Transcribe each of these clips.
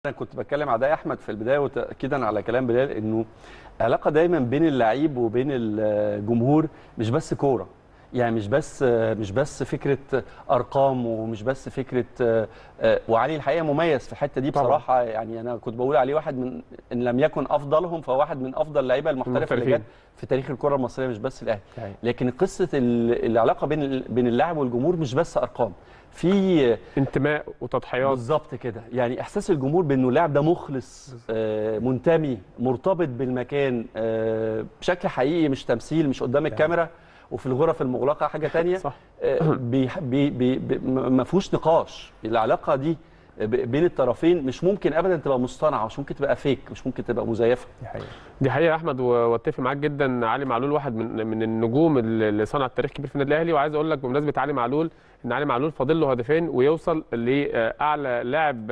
انا كنت بتكلم على ده يا احمد في البدايه وتاكيدا على كلام بلال انه علاقه دايما بين اللعيب وبين الجمهور مش بس كوره يعني مش بس مش بس فكره ارقام ومش بس فكره وعلي الحقيقه مميز في الحته دي بصراحه يعني انا كنت بقول عليه واحد من ان لم يكن افضلهم فهو واحد من افضل اللعيبه المحترفه اللي جت في تاريخ الكره المصريه مش بس الاهلي لكن قصه العلاقه بين بين اللاعب والجمهور مش بس ارقام في انتماء وتضحيات بالظبط كده يعني احساس الجمهور بانه اللاعب ده مخلص آه منتمي مرتبط بالمكان آه بشكل حقيقي مش تمثيل مش قدام الكاميرا وفي الغرف المغلقه حاجه تانية صح. آه بي بي بي ما فيهوش نقاش العلاقه دي بين الطرفين مش ممكن ابدا تبقى مصطنعه مش ممكن تبقى فيك مش ممكن تبقى مزيفه دي حقيقه دي حقيقه يا احمد واتفق معاك جدا علي معلول واحد من من النجوم اللي صنع التاريخ كبير في النادي الاهلي وعايز اقول لك بمناسبه علي معلول ان علي معلول فاضل له هدفين ويوصل لاعلى لاعب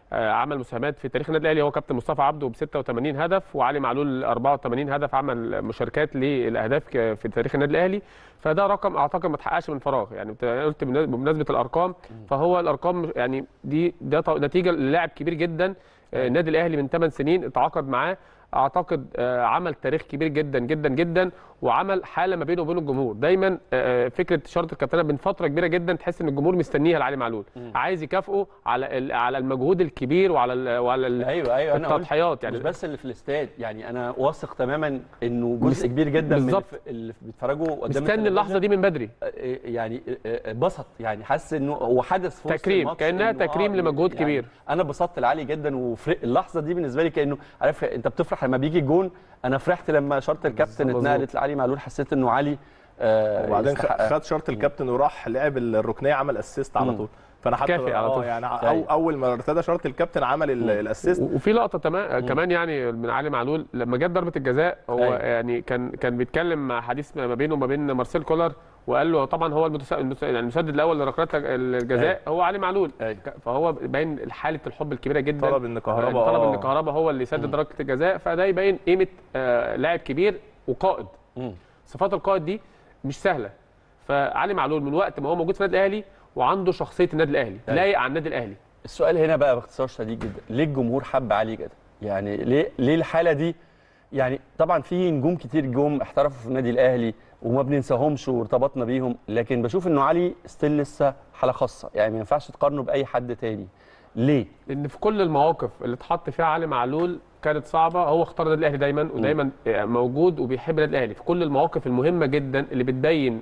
عمل مساهمات في تاريخ النادي الاهلي هو كابتن مصطفى عبده ب 86 هدف وعلي معلول 84 هدف عمل مشاركات للاهداف في تاريخ النادي الاهلي فده رقم اعتقد ما اتحققش من فراغ يعني قلت بمناسبه الارقام فهو الارقام يعني دي ده نتيجه للاعب كبير جدا النادي الاهلي من 8 سنين اتعاقد معاه اعتقد عمل تاريخ كبير جدا جدا جدا وعمل حاله ما بينه وبين الجمهور دايما فكره شرط الكابتنه من فتره كبيره جدا تحس ان الجمهور مستنيها لعلي معلول م. عايز يكافئه على على المجهود الكبير وعلى ال وعلى ايوه ايوه التضحيات يعني مش بس اللي في الاستاد يعني انا واثق تماما انه جزء كبير جدا بالزبط. من اللي بيتفرجوا قدام مستني اللحظه دي من بدري يعني اتبسط يعني حاسس انه هو حدث في تكريم كانها تكريم لمجهود يعني كبير انا اتبسطت لعلي جدا واللحظه دي بالنسبه لي كانه عارف انت بتفرح لما بيجي الجون انا فرحت لما شرط الكابتن اتنقلت لعلي معلول حسيت انه علي آه وبعدين خد شرط الكابتن وراح لعب الركنيه عمل اسيست على طول فانا حتى على طول يعني أو اول ما ارتدى شرط الكابتن عمل الاسيست وفي لقطه تمام كمان يعني من علي معلول لما جت ضربه الجزاء هو أي. يعني كان كان بيتكلم مع حديث ما بينه وما بين مارسيل كولر وقال له طبعا هو المسدد الاول لركلات الجزاء هو علي معلول أي. فهو باين حاله الحب الكبيره جدا طلب ان كهربا طلب ان كهربا هو اللي يسدد ركله الجزاء فده يبين قيمه آه لاعب كبير وقائد م. صفات القائد دي مش سهله فعلي معلول من وقت ما هو موجود في النادي الاهلي وعنده شخصيه النادي الاهلي لايق على النادي الاهلي السؤال هنا بقى باختصار شديد جدا ليه الجمهور حب علي كده يعني ليه ليه الحاله دي يعني طبعا في نجوم كتير جم احترفوا في النادي الاهلي وما بننساهمش وارتبطنا بيهم لكن بشوف انه علي ستيل لسه حاله خاصه يعني ما ينفعش تقارنه باي حد تاني ليه لان في كل المواقف اللي اتحط فيها علي معلول كانت صعبه هو اختار النادي الاهلي دايما ودايما موجود وبيحب النادي الاهلي في كل المواقف المهمه جدا اللي بتبين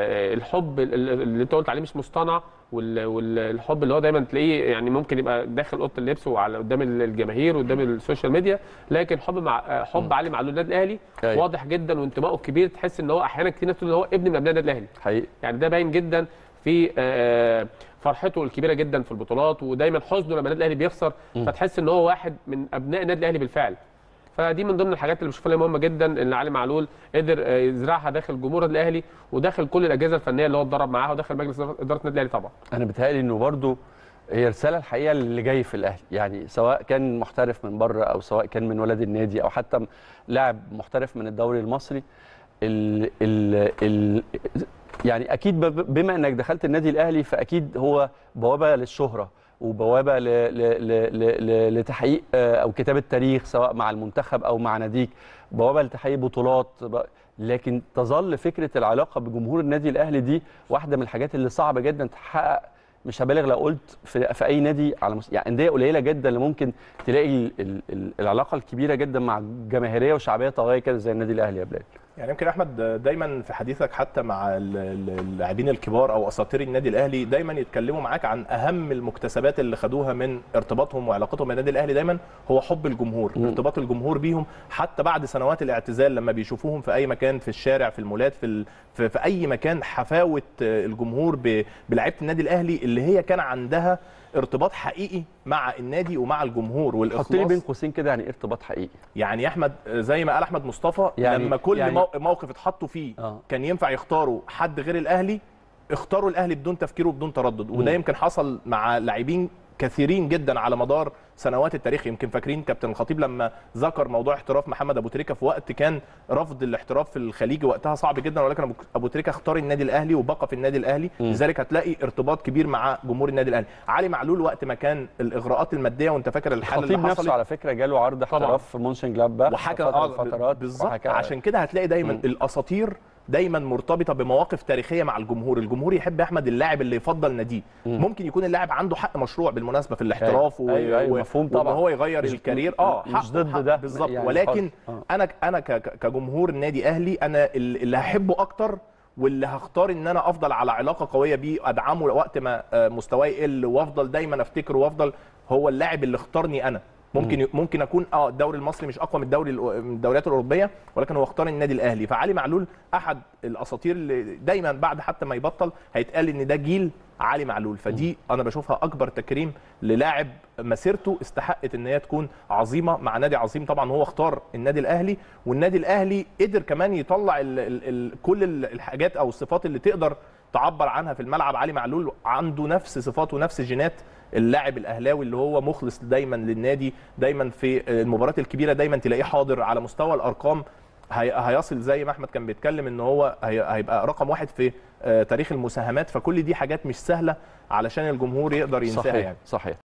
الحب اللي انت قلت عليه مش مصطنع والحب اللي هو دايما تلاقيه يعني ممكن يبقى داخل اوضه اللبس وعلى قدام الجماهير وقدام السوشيال ميديا لكن حب مع حب علي معلول النادي الاهلي أيوة. واضح جدا وانتمائه الكبير تحس ان هو احيانا كتير ناس تقول هو ابن من ابناء النادي الاهلي حقيقي يعني ده باين جدا في فرحته الكبيره جدا في البطولات ودايما حزنه لما النادي الاهلي بيخسر فتحس ان هو واحد من ابناء النادي الاهلي بالفعل فدي من ضمن الحاجات اللي بشوفها مهمه جدا ان علي معلول قدر يزرعها داخل جمهور النادي الاهلي وداخل كل الاجهزه الفنيه اللي هو اتدرب معاها وداخل مجلس اداره النادي الاهلي طبعا انا بتهيألي انه برضو هي رساله الحقيقه اللي جاي في الاهلي يعني سواء كان محترف من بره او سواء كان من ولد النادي او حتى لاعب محترف من الدوري المصري ل ال ال يعني اكيد ب- بما انك دخلت النادي الاهلي فاكيد هو بوابه للشهره وبوابه ل- ل- ل- ل- لتحقيق آه، او كتابه تاريخ سواء مع المنتخب او مع ناديك بوابه لتحقيق بطولات ب- لكن تظل فكره العلاقه بجمهور النادي الاهلي دي واحده من الحاجات اللي صعبه جدا تحقق مش هبالغ لو قلت في, في اي نادي على مس... يعني انديه قليله جدا اللي ممكن تلاقي ال... ال... ال- العلاقه الكبيره جدا مع جماهيريه وشعبيه طاغيه كده زي النادي الاهلي يا بلال يعني يمكن احمد دايما في حديثك حتى مع ال- ال- اللاعبين الكبار او اساطير النادي الاهلي دايما يتكلموا معاك عن اهم المكتسبات اللي خدوها من ارتباطهم وعلاقتهم بالنادي الاهلي دايما هو حب الجمهور مم. ارتباط الجمهور بيهم حتى بعد سنوات الاعتزال لما بيشوفوهم في اي مكان في الشارع في المولات في ال... في, في اي مكان حفاوه الجمهور ب... بلعيبه النادي الاهلي اللي هي كان عندها ارتباط حقيقي مع النادي ومع الجمهور حط لي والاخلاص بين قوسين كده يعني إيه ارتباط حقيقي يعني يا احمد زي ما قال احمد مصطفى يعني- لما كل يعني- مو- موقف اتحطوا فيه آه. كان ينفع يختاروا حد غير الاهلي اختاروا الاهلي بدون تفكير وبدون تردد وده مم. يمكن حصل مع لاعبين كثيرين جدا على مدار سنوات التاريخ يمكن فاكرين كابتن الخطيب لما ذكر موضوع احتراف محمد ابو تريكه في وقت كان رفض الاحتراف في الخليج وقتها صعب جدا ولكن أبو- ابو تريكه اختار النادي الاهلي وبقى في النادي الاهلي لذلك هتلاقي ارتباط كبير مع جمهور النادي الاهلي علي معلول وقت ما كان الاغراءات الماديه وانت فاكر الحاله الخطيب اللي نفسه حصلت على فكره جاله عرض طبعاً. احتراف في مونشن جلابا وحكى فترة اه من الفترات بالظبط وحكى- عشان كده هتلاقي دايما مم. الاساطير دايما مرتبطه بمواقف تاريخيه مع الجمهور الجمهور يحب احمد اللاعب اللي يفضل ناديه مم. ممكن يكون اللاعب عنده حق مشروع بالمناسبه في الاحتراف و... أيوة، أيوة، و- مفهوم وإن طبعاً. هو يغير مش- الكارير اه مش حقه- ضد حقه ده بالظبط يعني ولكن خالص. انا انا ك- ك- كجمهور نادي اهلي انا اللي هحبه اكتر واللي هختار ان انا افضل على علاقه قويه بيه ادعمه وقت ما آه، مستواي يقل وافضل دايما افتكره وافضل هو اللاعب اللي اختارني انا ممكن ممكن اكون اه الدوري المصري مش اقوى من الدوري الأو- من الدوريات الاوروبيه ولكن هو اختار النادي الاهلي فعلي معلول احد الاساطير اللي دايما بعد حتى ما يبطل هيتقال ان ده جيل علي معلول فدي انا بشوفها اكبر تكريم للاعب مسيرته استحقت ان هي تكون عظيمه مع نادي عظيم طبعا هو اختار النادي الاهلي والنادي الاهلي قدر كمان يطلع ال ال ال كل ال- الحاجات او الصفات اللي تقدر تعبر عنها في الملعب علي معلول عنده نفس صفات ونفس جينات اللاعب الاهلاوي اللي هو مخلص دايما للنادي دايما في المباريات الكبيره دايما تلاقيه حاضر على مستوى الارقام هي- هيصل زي ما احمد كان بيتكلم ان هو هي- هيبقى رقم واحد في آه، تاريخ المساهمات فكل دي حاجات مش سهله علشان الجمهور يقدر ينساها صحيح يعني صحيح